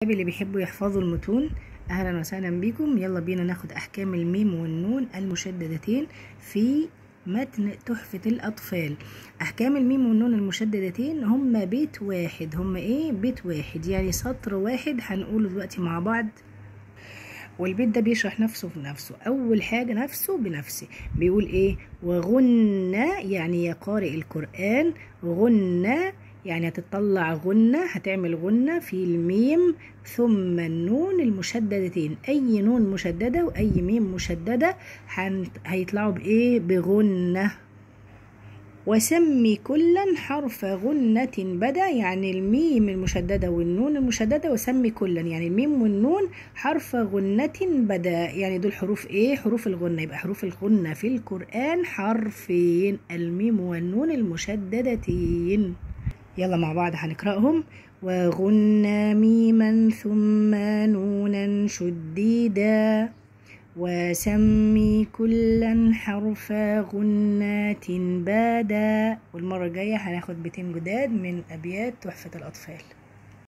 اللي بيحبوا يحفظوا المتون اهلا وسهلا بكم يلا بينا ناخد احكام الميم والنون المشددتين في متن تحفة الأطفال أحكام الميم والنون المشددتين هما بيت واحد هما إيه بيت واحد يعني سطر واحد هنقوله دلوقتي مع بعض والبيت ده بيشرح نفسه في نفسه أول حاجة نفسه بنفسه بيقول إيه وغنى يعني يا قارئ القرآن غنى يعني هتطلع غنة هتعمل غنة في الميم ثم النون المشددتين أي نون مشددة وأي ميم مشددة هيطلعوا بإيه بغنة وسمي كلا حرف غنة بدا يعني الميم المشددة والنون المشددة وسمي كلا يعني الميم والنون حرف غنة بدا يعني دول حروف ايه حروف الغنة يبقى حروف الغنة في القرآن حرفين الميم والنون المشددتين يلا مع بعض هنقرأهم وغنى ميما ثم نونا شديدا وسمي كلا حرف غنات بادا والمرة الجاية هناخد بيتين جداد من أبيات تحفة الأطفال